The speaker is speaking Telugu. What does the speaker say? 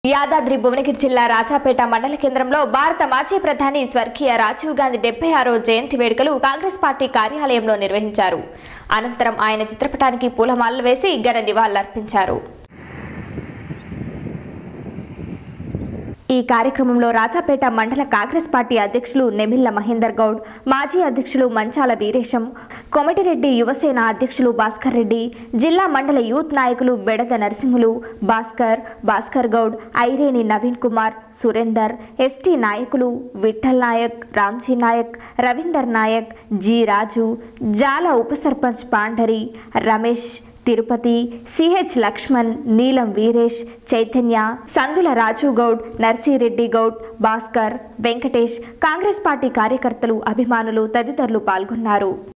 యాదాద్రి భువనగిరి జిల్లా రాజాపేట మండల కేంద్రంలో భారత మాజీ ప్రధాని స్వర్గీయ రాజీవ్ గాంధీ డెబ్బై ఆరో జయంతి వేడుకలు కాంగ్రెస్ పార్టీ కార్యాలయంలో నిర్వహించారు అనంతరం ఆయన చిత్రపటానికి పూలమాలలు వేసి ఘన నివాళులర్పించారు ఈ కార్యక్రమంలో రాజాపేట మండల కాంగ్రెస్ పార్టీ అధ్యక్షులు నెమిళ్ల మహేందర్ గౌడ్ మాజీ అధ్యక్షులు మంచాల వీరేశం కొమటిరెడ్డి యువసేన అధ్యక్షులు భాస్కర్ రెడ్డి జిల్లా మండల యూత్ నాయకులు బెడద నరసింహులు భాస్కర్ భాస్కర్ గౌడ్ ఐరేని నవీన్ కుమార్ సురేందర్ ఎస్టీ నాయకులు విఠల్ నాయక్ రామ్జీ నాయక్ రవీందర్ నాయక్ జి రాజు జాల ఉప సర్పంచ్ పాండరి రమేష్ తిరుపతి సిహెచ్ లక్ష్మణ్ నీలం వీరేష్ చైతన్య సందుల రాజు గౌడ్ నర్సిరెడ్డి గౌడ్ భాస్కర్ వెంకటేష్ కాంగ్రెస్ పార్టీ కార్యకర్తలు అభిమానులు తదితరులు పాల్గొన్నారు